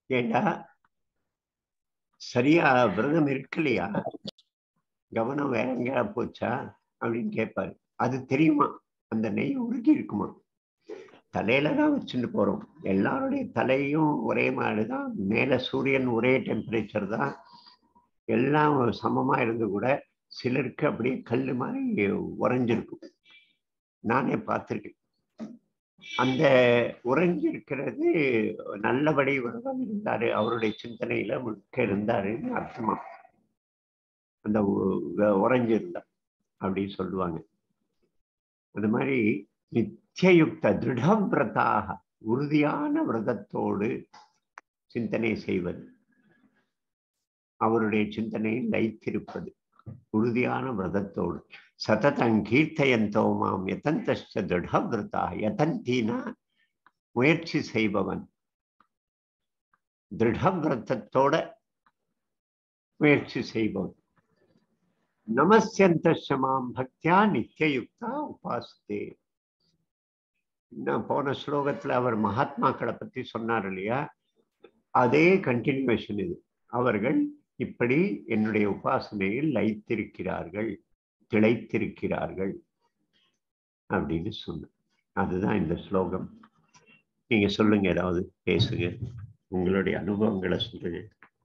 ஏண்டா சரியா விரதம் இருக்கலையா கவனம் வேற எங்கேயா போச்சா அப்படின்னு கேட்பாரு அது தெரியுமா அந்த நெய் உருகி இருக்குமா தலையில தான் வச்சுட்டு போறோம் எல்லாருடைய தலையும் ஒரே மாதிரி தான் மேல சூரியன் ஒரே டெம்பரேச்சர் தான் எல்லாம் சமமா இருந்து கூட சிலருக்கு அப்படியே கல் மாதிரி உறைஞ்சிருக்கும் நானே பார்த்துருக்கேன் அந்த உறைஞ்சி இருக்கிறது நல்லபடி விரதம் இருந்தாரு அவருடைய சிந்தனையில முழுக்க இருந்தாருன்னு அர்த்தமா அந்த உறைஞ்சி இருந்தார் அப்படின்னு சொல்லுவாங்க அந்த மாதிரி நித்தியயுக்த திருடவிரதாக உறுதியான விரதத்தோடு சிந்தனை செய்வது அவருடைய சிந்தனையில் லைத்திருப்பது உறுதியான விரதத்தோடு சததங் கீர்த்தயந்தோ மாம் எதந்தஷ்ட திருடவிரதா எதந்தீனா முயற்சி செய்பவன் திருடவிரதத்தோட முயற்சி செய்பவன் நமஸ்யந்தமாம் பக்தியா நித்தியயுக்தா உபாசத்தே நான் போன ஸ்லோகத்துல அவர் மகாத்மாக்களை பத்தி சொன்னார் இல்லையா அதே கண்டினியூவேஷன் இது அவர்கள் இப்படி என்னுடைய உபாசனையில் லைத்திருக்கிறார்கள் திளைத்திருக்கிறார்கள் அப்படின்னு சொன்ன அதுதான் இந்த ஸ்லோகம் நீங்க சொல்லுங்க ஏதாவது பேசுங்க உங்களுடைய அனுபவங்களை சொல்லுங்க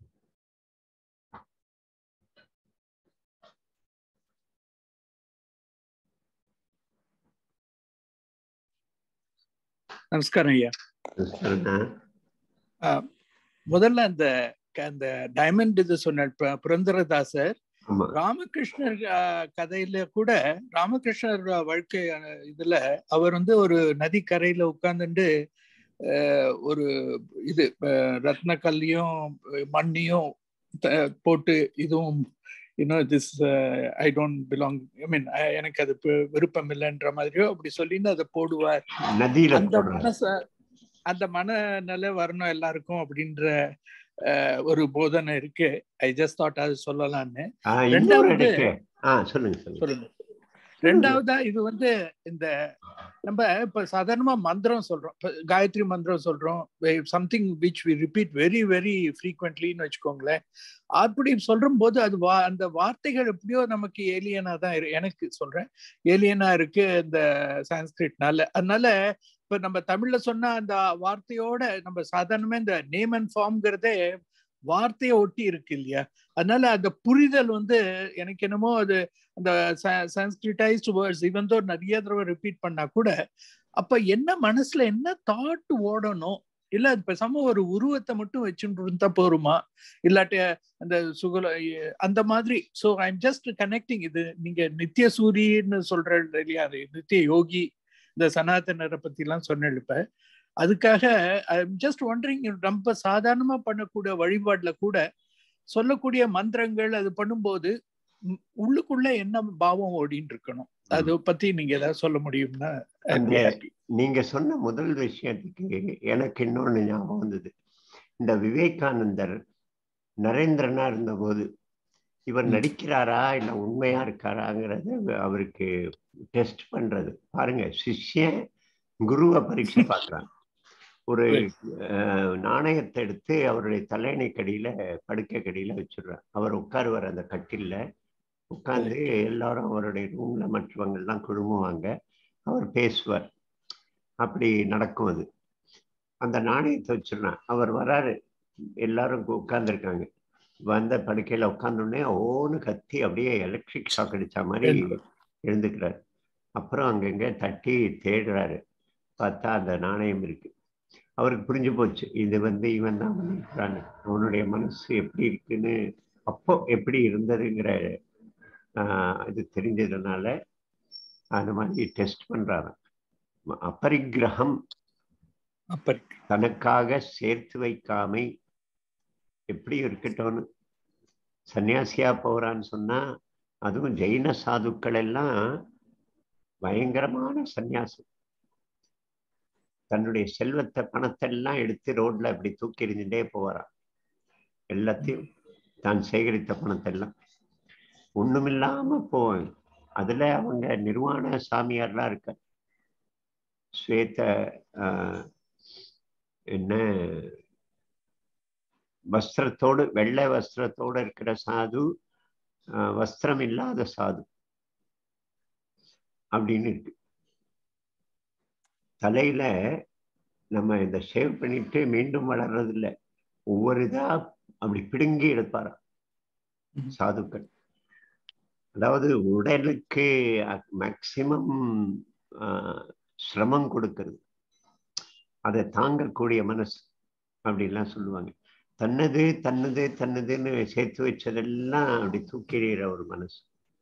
நமஸ்காரம் ஐயா முதல்ல அந்த அந்த டைமண்ட் இது சொன்ன புரந்தரதாசர் ராமகிருஷ்ணர் கதையில கூட ராமகிருஷ்ணர் வாழ்க்கை இதுல அவர் வந்து ஒரு நதி கரையில உட்கார்ந்துட்டு ஒரு இது ரத்ன கல்லையும் மண்ணையும் போட்டு இதுவும் இன்னும் this I don't belong I mean எனக்கு அது விருப்பம் இல்லைன்ற மாதிரியோ அப்படி சொல்லின்னு அதை போடுவார் அந்த மனச அந்த மனநிலை வரணும் எல்லாருக்கும் அப்படின்ற ஒரு போதனை இருக்கு ஐ ஜஸ்ட் தாட் அது சொல்லலாம்னு ரெண்டாவது சொல்லுங்க சொல்லுங்க ரெண்டாவதா இது வந்து இந்த நம்ம இப்ப சாதாரணமா மந்திரம் சொல்றோம் காயத்ரி மந்திரம் சொல்றோம் something which we repeat very very ஃப்ரீக்வெண்ட்லின்னு வச்சுக்கோங்களேன் அப்படி சொல்ற போது அது வா அந்த வார்த்தைகள் எப்படியோ நமக்கு ஏலியனா தான் எனக்கு சொல்றேன் ஏலியனா இருக்கு இந்த சான்ஸ்கிரிட்னால அதனால இப்ப நம்ம தமிழ்ல சொன்ன அந்த வார்த்தையோட நம்ம சாதாரணமா இந்த நேம் அண்ட் ஃபார்ம்ங்கிறதே வார்த்தையை ஒட்டி இருக்கு இல்லையா அதனால அந்த புரிதல் வந்து எனக்கு என்னமோ அது அந்த சான்ஸ்கிரிட்டைஸ்ட் வேர்ட்ஸ் இவன் தோ நிறைய தடவை ரிப்பீட் பண்ணா கூட அப்ப என்ன மனசுல என்ன தாட் ஓடணும் இல்ல அது பேசாம ஒரு உருவத்தை மட்டும் வச்சுட்டு இருந்தா போருமா இல்லாட்டி அந்த சுகல அந்த மாதிரி so I am just connecting இது நீங்க நித்திய சூரியன்னு சொல்ற இல்லையா அது நித்திய யோகி இந்த சனாதனரை பத்தி எல்லாம் சொன்னேன் இப்ப அதுக்காக ஐ எம் ஜஸ்ட் ஒண்டரிங் ரொம்ப சாதாரணமா பண்ணக்கூடிய வழிபாடுல கூட சொல்லக்கூடிய மந்திரங்கள் அது பண்ணும்போது உள்ளுக்குள்ள என்ன பாவம் ஓடின்னு இருக்கணும் அதை பத்தி நீங்க ஏதாவது சொல்ல முடியும்னா நீங்க சொன்ன முதல் விஷயத்துக்கு எனக்கு இன்னொன்னு ஞாபகம் வந்தது இந்த விவேகானந்தர் நரேந்திரனா இருந்தபோது இவர் நடிக்கிறாரா இல்ல உண்மையா இருக்காராங்கிறது அவருக்கு டெஸ்ட் பண்றது பாருங்க சிஷ்யன் குருவை பரீட்சை பார்க்கறான் ஒரு நாணயத்தை எடுத்து அவருடைய தலையணை கடியில படுக்கை கடியில வச்சிடுறார் அவர் உட்காருவார் அந்த கட்டில்ல உட்கார்ந்து எல்லாரும் அவருடைய ரூம்ல மற்றவங்கள்லாம் குழுமுவாங்க அவர் பேசுவார் அப்படி நடக்கும் அது அந்த நாணயத்தை வச்சிடறான் அவர் வராரு எல்லாரும் உட்கார்ந்துருக்காங்க வந்த படுக்கையில உட்காந்தோடனே ஓன்னு கத்தி அப்படியே எலக்ட்ரிக் ஷாக் அடிச்ச மாதிரி எழுந்துக்கிறார் அப்புறம் அங்கங்க தட்டி தேடுறாரு பார்த்தா அந்த நாணயம் இருக்கு அவருக்கு புரிஞ்சு போச்சு இது வந்து இவன் தான் பண்ணிருக்கிறான்னு அவனுடைய மனசு எப்படி இருக்குன்னு அப்போ எப்படி இருந்ததுங்கிற இது தெரிஞ்சதுனால அந்த மாதிரி டெஸ்ட் பண்றாரு அபரிக்கிரகம் தனக்காக சேர்த்து வைக்காமை எப்படி இருக்கட்டும்னு சன்னியாசியா போறான்னு சொன்னா அதுவும் ஜெயின சாதுக்கள் எல்லாம் பயங்கரமான சன்னியாசம் தன்னுடைய செல்வத்தை பணத்தை எல்லாம் எடுத்து ரோட்ல அப்படி தூக்கி எறிஞ்சுட்டே போவாராம் எல்லாத்தையும் தான் சேகரித்த பணத்தை எல்லாம் ஒண்ணுமில்லாம போவேன் அதுல அவங்க நிர்வாண சாமியார்லாம் இருக்க ஸ்வேத என்ன வஸ்திரத்தோடு வெள்ளை வஸ்திரத்தோடு இருக்கிற சாது ஆஹ், வஸ்திரம் இல்லாத சாது அப்படின்னு இருக்கு தலையில நம்ம இந்த ஷேவ் பண்ணிட்டு மீண்டும் வளர்றது இல்ல ஒவ்வொரு இதா அப்படி பிடுங்கி எடுப்பாராம் ம். சாதுக்கள் அதாவது உடலுக்கு மேக்சிமம் சிரமம் கொடுக்கிறது அதை தாங்கக்கூடிய மனசு அப்படிலாம் சொல்லுவாங்க தன்னது தன்னது தன்னதுன்னு சேர்த்து வச்சதெல்லாம் அப்படி தூக்கிறிற ஒரு மனசு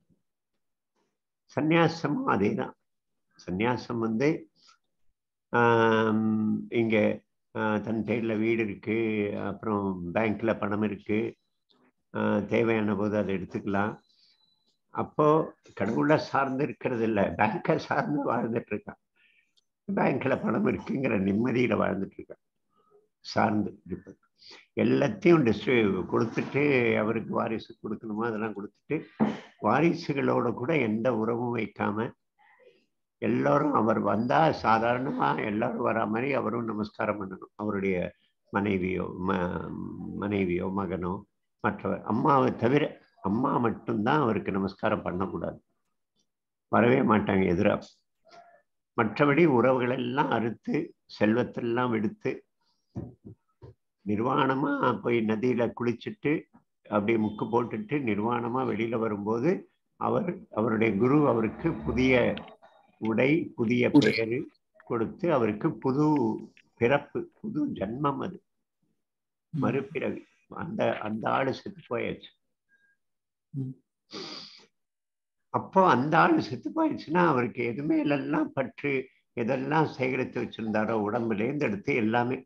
சந்நியாசமும் அதேதான் சந்நியாசம் வந்து ஆம், இங்க ஆஹ், தன் பேர்ல வீடு இருக்கு அப்புறம் பேங்க்ல பணம் இருக்கு ஆஹ், தேவையான போது அதை எடுத்துக்கலாம் அப்போ கடவுளை சார்ந்து இருக்கிறது இல்லை பேங்கை சார்ந்து வாழ்ந்துட்டு இருக்கான் பேங்க்ல பணம் இருக்குங்கிற நிம்மதியில வாழ்ந்துட்டு இருக்கான் சார்ந்து இருப்பது எல்லாத்தையும் டிஸ்ட்ரி கொடுத்துட்டு அவருக்கு வாரிசு கொடுக்கணுமோ அதெல்லாம் கொடுத்துட்டு வாரிசுகளோட கூட எந்த உறவும் வைக்காம எல்லாரும் அவர் வந்தா சாதாரணமா எல்லாரும் வரா மாதிரி அவரும் நமஸ்காரம் பண்ணணும் அவருடைய மனைவியோ ம மனைவியோ மகனோ மற்றவர் அம்மாவை தவிர அம்மா மட்டும்தான் அவருக்கு நமஸ்காரம் பண்ணக்கூடாது வரவே மாட்டாங்க எதிரா மற்றபடி உறவுகள் எல்லாம் அறுத்து செல்வத்தெல்லாம் எடுத்து நிர்வாணமா போய் நதியில குளிச்சுட்டு அப்படியே முக்கு போட்டுட்டு நிர்வாணமா வெளியில வரும்போது அவர் அவருடைய குரு அவருக்கு புதிய உடை புதிய உடை. பெயரு கொடுத்து அவருக்கு புது பிறப்பு புது ஜன்மம் அது மறுபிறவி அந்த அந்த ஆளு செத்து போயாச்சு ம். அப்போ அந்த ஆளு செத்து போயிடுச்சுன்னா அவருக்கு எது மேலெல்லாம் பற்று எதெல்லாம் சேகரித்து வச்சிருந்தாரோ உடம்புலேருந்து எடுத்து எல்லாமே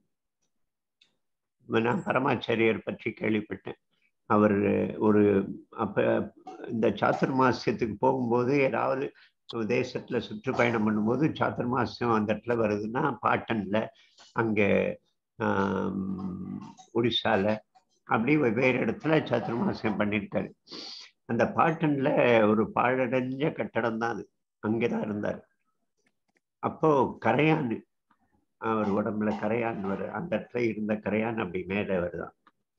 நான் பரமாச்சாரியர் பற்றி கேள்விப்பட்டேன் அவர் ஒரு அப்ப இந்த சாத்துர்மாசியத்துக்கு போகும்போது ஏதாவது ஒரு தேசத்துல சுற்றுப்பயணம் பண்ணும்போது சாத்துர்மாசியம் அந்த இடத்துல வருதுன்னா பாட்டன்ல அங்க ஆம், ஒடிசால அப்படி வெவ்வேறு இடத்துல சாத்துர்மாசியம் பண்ணியிருக்காரு அந்த பாட்டன்ல ஒரு பாழடைஞ்ச கட்டடம் தான் அது அங்கேதான் இருந்தார் அப்போ கரையான் அவர் உடம்புல கரையான் வரு அந்த இடத்துல இருந்த கரையான் அப்படி மேலே வருதான்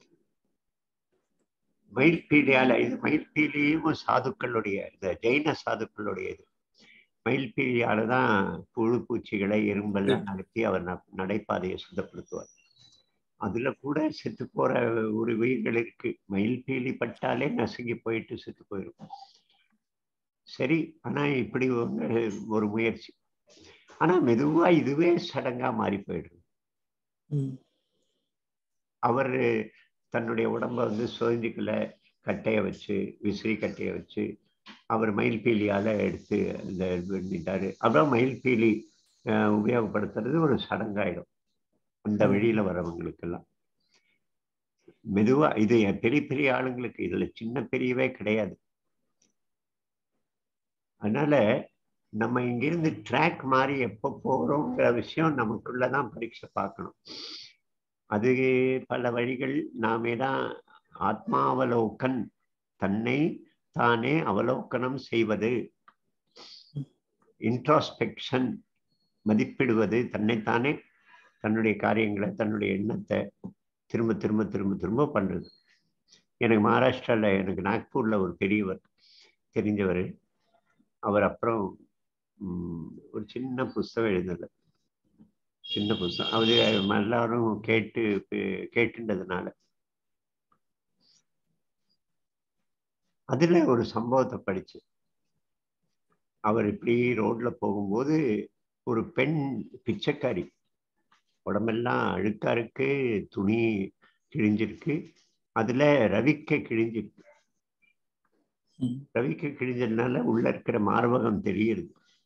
மயில்பீலியால இது மயில்பீலியும் சாதுக்களுடைய இந்த ஜெயின சாதுக்களுடைய இது மயில்பீலியால தான் புழு பூச்சிகளை எறும்பெல்லாம் நடத்தி அவர் ந- நடைபாதையை சுத்தப்படுத்துவார் அதுல கூட செத்து போற ஒரு உயிர்கள் இருக்கு மயில்பீலி பட்டாலே நசுங்கி போயிட்டு செத்து போயிடும் சரி ஆனா இப்படி ஒரு ஒரு முயற்சி ஆனா மெதுவா இதுவே சடங்கா மாறி போயிடுது ம். அவர் தன்னுடைய உடம்ப வந்து சோதிக்கல கட்டைய வச்சு விசிறி கட்டைய வச்சு அவர் மயில்பீலியால எடுத்து இந்த இது பண்ணிட்டாரு அப்புறம் மயில்பீலி அஹ், உபயோகப்படுத்துறது ஒரு சடங்காயிடும் அந்த வெளியில வரவங்களுக்கெல்லாம் மெதுவா இது பெரிய பெரிய ஆளுங்களுக்கு இதுல சின்ன பெரியவே கிடையாது அதனால நம்ம இங்கிருந்து ட்ராக் மாறி எப்போ போறோங்கிற விஷயம் நமக்குள்ளதான் பரீட்சை பார்க்கணும் அது பல வழிகள் நாமே தான் ஆத்மாவலோகன் தன்னை தானே அவலோகனம் செய்வது இன்ட்ராஸ்பெக்ஷன் மதிப்பிடுவது தன்னைத்தானே தன்னுடைய காரியங்களை தன்னுடைய எண்ணத்தை திரும்ப திரும்ப திரும்ப திரும்ப பண்றது எனக்கு மகாராஷ்டிரால எனக்கு நாக்பூர்ல ஒரு பெரியவர் தெரிஞ்சவர் அவர் அப்புறம் ம், ஒரு சின்ன புஸ்தகம் எழுதினார் சின்ன புஸ்தகம் அது எல்லாரும் கேட்டு கேட்டுன்றதுனால அதுல ஒரு சம்பவத்தை படிச்சு அவர் இப்படி ரோட்ல போகும்போது ஒரு பெண் பிச்சைக்காரி உடம்பெல்லாம் அழுக்கா இருக்கு துணி கிழிஞ்சிருக்கு அதுல ரவிக்க கிழிஞ்சிருக்கு ம். ரவிக்க கிழிஞ்சதுனால உள்ள இருக்கிற மார்பகம் தெரியுது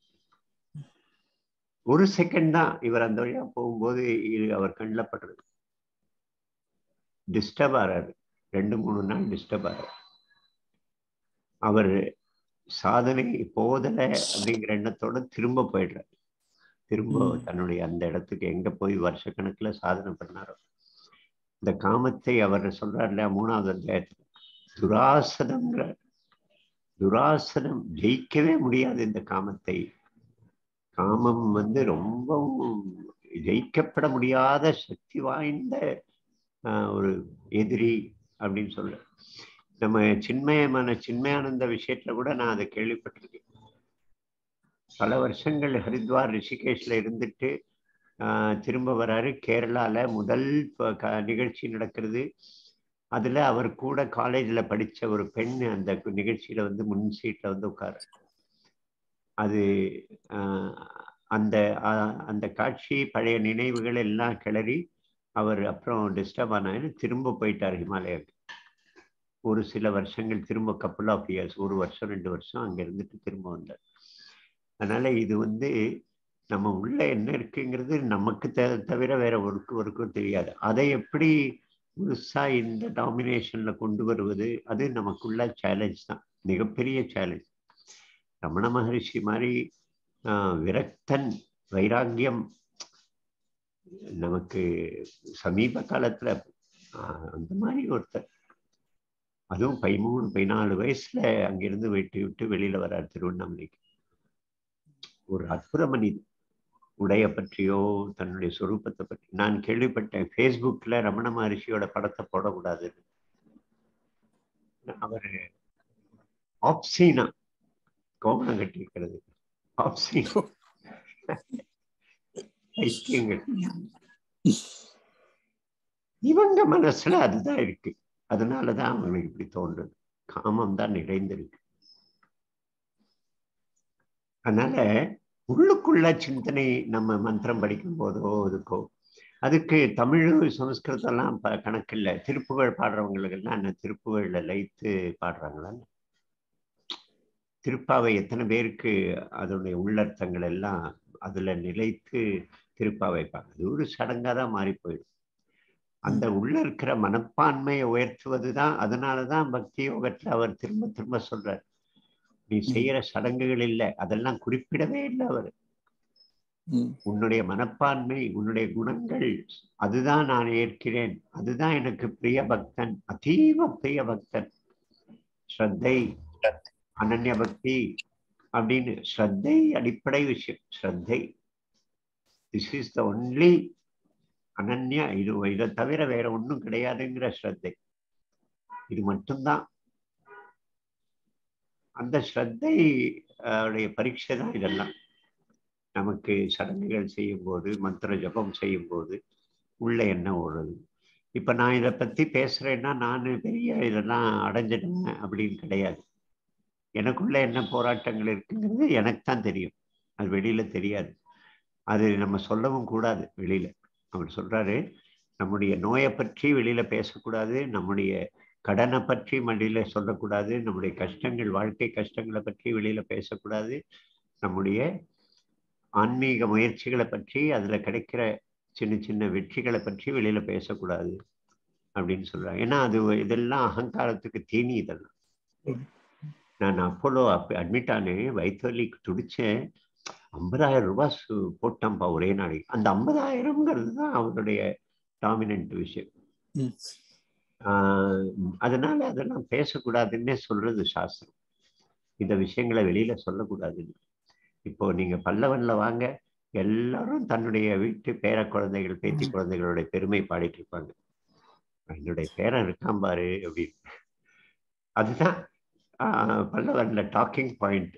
ஒரு செகண்ட் தான் இவர் அந்த வழியா போகும்போது இது அவர் கண்ணில் படுறது டிஸ்டர்ப் ஆறாரு ரெண்டு மூணு நாள் டிஸ்டர்ப் ஆறாரு அவர் சாதனை போதலை அப்படிங்கிற எண்ணத்தோட திரும்ப போயிடுறாரு திரும்ப ம். தன்னுடைய அந்த இடத்துக்கு எங்க போய் வருஷக்கணக்குல சாதனை பண்ணாரோ இந்த காமத்தை அவர் சொல்றாரு இல்லையா மூணாவது அத்தியாயத்துல துராசனம்ங்கிற துராசனம் ஜெயிக்கவே முடியாது இந்த காமத்தை காமம் வந்து ரொம்பவும் ஜெயிக்கப்பட முடியாத சக்தி வாய்ந்த ஆஹ், ஒரு எதிரி அப்படின்னு சொல்ல நம்ம சின்மயமான சின்மயானந்த விஷயத்துல கூட நான் அதை கேள்விப்பட்டிருக்கேன் பல வருஷங்கள் ஹரித்வார் ரிஷிகேஷ்ல இருந்துட்டு ஆஹ், திரும்ப வராரு கேரளால முதல் ப- க- நிகழ்ச்சி நடக்கிறது அதுல அவர் கூட காலேஜ்ல படிச்ச ஒரு பெண் அந்த நிகழ்ச்சியில வந்து முன் சீட்ல வந்து உட்கார அது ஆஹ், அந்த ஆஹ், அந்த காட்சி பழைய நினைவுகள் எல்லாம் கிளறி அவர் அப்புறம் டிஸ்டர்ப் ஆனாரு திரும்ப போயிட்டார் ஹிமாலயாவுக்கு ஒரு சில வருஷங்கள் திரும்ப கப்புள் ஆஃப் இயர்ஸ் ஒரு வருஷம் ரெண்டு வருஷம் அங்க இருந்துட்டு திரும்ப வந்தார் அதனால இது வந்து நம்ம உள்ள என்ன இருக்குங்கிறது நமக்கு த தவிர வேற ஒருக்கு ஒருக்கும் தெரியாது அதை எப்படி முழுசா இந்த டாமினேஷன்ல கொண்டு வருவது அது நமக்குள்ள சேலஞ்ச் தான் மிகப்பெரிய சேலஞ்ச் ரமண மகரிஷி மாதிரி ஆஹ், விரக்தன் வைராக்கியம் நமக்கு சமீப காலத்துல ஆஹ், அந்த மாதிரி ஒருத்தர் அதுவும் பதிமூணு பதினாலு வயசுல அங்கிருந்து விட்டு விட்டு வெளியில வர்றார் திருவண்ணாமலைக்கு ஒரு அற்புத மனிதன் உடைய பற்றியோ தன்னுடைய சொரூபத்தை பற்றி நான் கேள்விப்பட்டேன் ஃபேஸ்புக்ல ரமண மகரிஷியோட படத்தை போடக்கூடாதுன்னு அவர் ஆப்சீனா கோமணம் கட்டியிருக்கிறது ஆப்சீனா பைத்தியங்கள் இவங்க மனசுல அதுதான் இருக்கு அதனாலதான் அவங்களுக்கு இப்படி தோன்றுது காமம் தான் நிறைந்திருக்கு அதனால உள்ளுக்குள்ள சிந்தனை நம்ம மந்திரம் படிக்கும் போதோ இதுக்கோ அதுக்கு தமிழ் சமஸ்கிருதம்லாம் ப கணக்கில்ல திருப்புகழ் பாடுறவங்களுக்கெல்லாம் என்ன திருப்புகழ்ல லயித்து பாடுறாங்களான்னு திருப்பாவை எத்தனை பேருக்கு அதனுடைய உள்ளர்த்தங்கள் எல்லாம் அதுல நிலைத்து திருப்பாவைப்பாங்க அது ஒரு சடங்கா தான் மாறி போயிடும் அந்த உள்ள இருக்கிற மனப்பான்மையை உயர்த்துவதுதான் அதனாலதான் பக்தி யோகத்துல அவர் திரும்ப திரும்ப சொல்றார் நீ செய்யற சடங்குகள் இல்லை அதெல்லாம் குறிப்பிடவே இல்லை அவர் ம், உன்னுடைய மனப்பான்மை உன்னுடைய குணங்கள் அதுதான் நான் ஏற்கிறேன் அதுதான் எனக்கு பிரிய பக்தன் அதீவ பிரிய பக்தன் ஸ்ரத்தை அனன்ய பக்தி அப்படின்னு ஸ்ரத்தை அடிப்படை விஷயம் ஸ்ரத்தை திஸ் இஸ் த ஒன்லி அனன்யா இது இதை தவிர வேற ஒண்ணும் கிடையாதுங்கிற ஸ்ரத்தை இது மட்டும்தான் அந்த ஸ்ரத்தை அஹ், உடைய பரீட்சை தான் இதெல்லாம் நமக்கு சடங்குகள் செய்யும் போது மந்திர ஜபம் செய்யும் போது உள்ள என்ன ஓடுது இப்ப நான் இதை பத்தி பேசுறேன்னா நான் பெரிய இதெல்லாம் அடைஞ்சிட்டேன் அப்படின்னு கிடையாது எனக்குள்ள என்ன போராட்டங்கள் இருக்குங்கிறது எனக்கு தான் தெரியும் அது வெளியில தெரியாது அது நம்ம சொல்லவும் கூடாது வெளியில அவர் சொல்றாரு நம்முடைய நோயை பற்றி வெளியில பேசக்கூடாது நம்முடைய கடனை பற்றி வெளியில சொல்லக்கூடாது நம்முடைய கஷ்டங்கள் வாழ்க்கை கஷ்டங்களை பற்றி வெளியில பேசக்கூடாது நம்முடைய ஆன்மீக முயற்சிகளை பற்றி அதுல கிடைக்கிற சின்ன சின்ன வெற்றிகளை பற்றி வெளியில பேசக்கூடாது அப்படின்னு சொல்றாங்க ஏன்னா அது இதெல்லாம் அகங்காரத்துக்கு தீனி இதெல்லாம் நான் அப்போலோ அப்ப அட்மிட் ஆனேன் வயிற்று வலிக்கு துடிச்சேன் ஐம்பதாயிரம் ரூபாய் சு- போட்டான்ப்பா ஒரே நாளைக்கு அந்த ஐம்பதாயிரம்ங்கிறது தான் அவருடைய டாமினன்ட் விஷயம் ம். ஆஹ் அதனால அதெல்லாம் பேசக்கூடாதுன்னே சொல்றது சாஸ்திரம் இந்த விஷயங்களை வெளியில சொல்லக்கூடாதுன்னு இப்போ நீங்க பல்லவன்ல வாங்க எல்லாரும் தன்னுடைய வீட்டு பேர குழந்தைகள் பேத்தி குழந்தைகளுடைய பெருமை பாடிட்டு இருப்பாங்க என்னுடைய பேரன் இருக்கான் பாரு அப்படின்னு அதுதான் ஆஹ், பல்லவன்ல டாக்கிங் பாயிண்ட்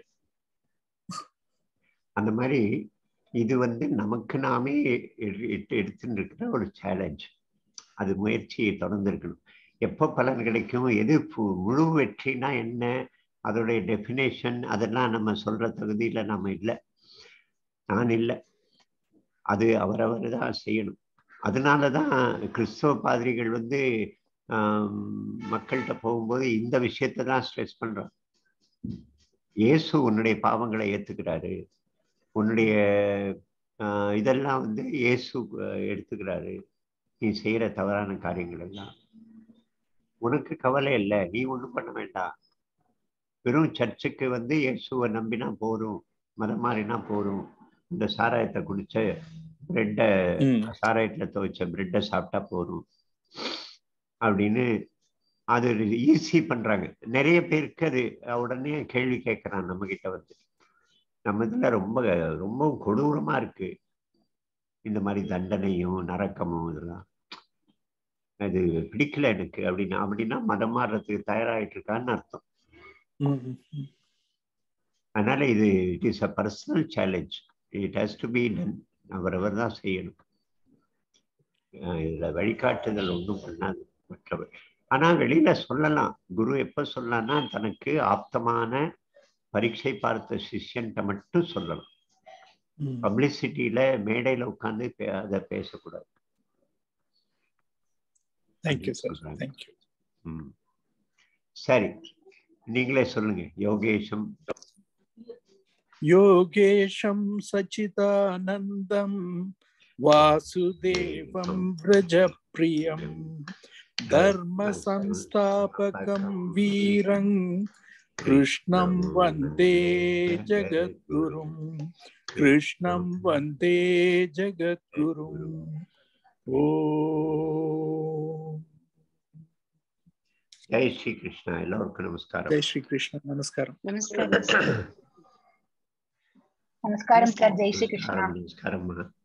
அந்த மாதிரி இது வந்து நமக்கு நாமே எடு- எடு- எடுத்துட்டு இருக்கிற ஒரு சேலஞ்ச் அது முயற்சியை தொடர்ந்து இருக்கணும் எப்போ பலன் கிடைக்கும் எது பு- முழு வெற்றினா என்ன அதோடைய டெஃபினேஷன் அதெல்லாம் நம்ம சொல்ற தகுதியில நம்ம இல்லை நான் இல்லை அது அவரவர் தான் செய்யணும் அதனால தான் கிறிஸ்தவ பாதிரிகள் வந்து ஆம், மக்கள்கிட்ட போகும்போது இந்த விஷயத்தை தான் ஸ்ட்ரெஸ் பண்றாங்க இயேசு உன்னுடைய பாவங்களை ஏத்துக்கிறாரு உன்னுடைய ஆஹ், இதெல்லாம் வந்து இயேசு ஆஹ், எடுத்துக்கிறாரு நீ செய்யற தவறான காரியங்கள் எல்லாம் உனக்கு கவலை இல்லை நீ ஒண்ணும் பண்ண வேண்டாம் வெறும் சர்ச்சுக்கு வந்து இயேசுவை நம்பினா போதும் மதம் மாறினா போதும் இந்த சாராயத்தை குடிச்ச பிரெட்டை ம். சாராயத்துல துவைச்ச பிரெட்டை சாப்பிட்டா போதும் அப்படின்னு அது ஈஸி பண்றாங்க நிறைய பேருக்கு அது உடனே கேள்வி கேட்கறான் நம்ம கிட்ட வந்து நம்ம இதுல ரொம்ப ரொம்ப கொடூரமா இருக்கு இந்த மாதிரி தண்டனையும் நரக்கமும் இதெல்லாம் அது பிடிக்கல எனக்கு அப்படின்னா அப்படின்னா மதம் மாறுறதுக்கு தயாராகிட்டு இருக்கான்னு அர்த்தம் ம், ம், ம். அதனால இது it is a personal challenge it has to be done அவரவர் தான் செய்யணும் அஹ் இதுல வழிகாட்டுதல் ஒன்றும் பண்ணாது மற்றவர் ஆனா வெளியில சொல்லலாம் குரு எப்ப சொல்லலாம்னா தனக்கு ஆப்தமான பரீட்சை பார்த்த சிஷ்யன்ட்ட மட்டும் சொல்லலாம் ம். பப்ளிசிட்டியில மேடையில உட்கார்ந்து பே- அதை பேசக்கூடாது Thank you, sir. Thank you. ம். சரி நீங்களே சொல்லுங்க யோகேஷம் योगेशं सचिदानन्दं वासुदेवं व्रजप्रियं धर्मसंस्थापकं वीरं कृष्णं वन्दे जगद्गुरुं कृष्णं वन्दे जगद्गुरुम् ॐ ஜெய் ஸ்ரீ கிருஷ்ணா எல்லோருக்கும் நமஸ்காரம் जय श्रीकृष्ण नमस्कारम् నమస్కారం నమస్కారం సార్ జై శ్రీకృష్ణ நமஸ்காரம் நமஸ்காரம்மா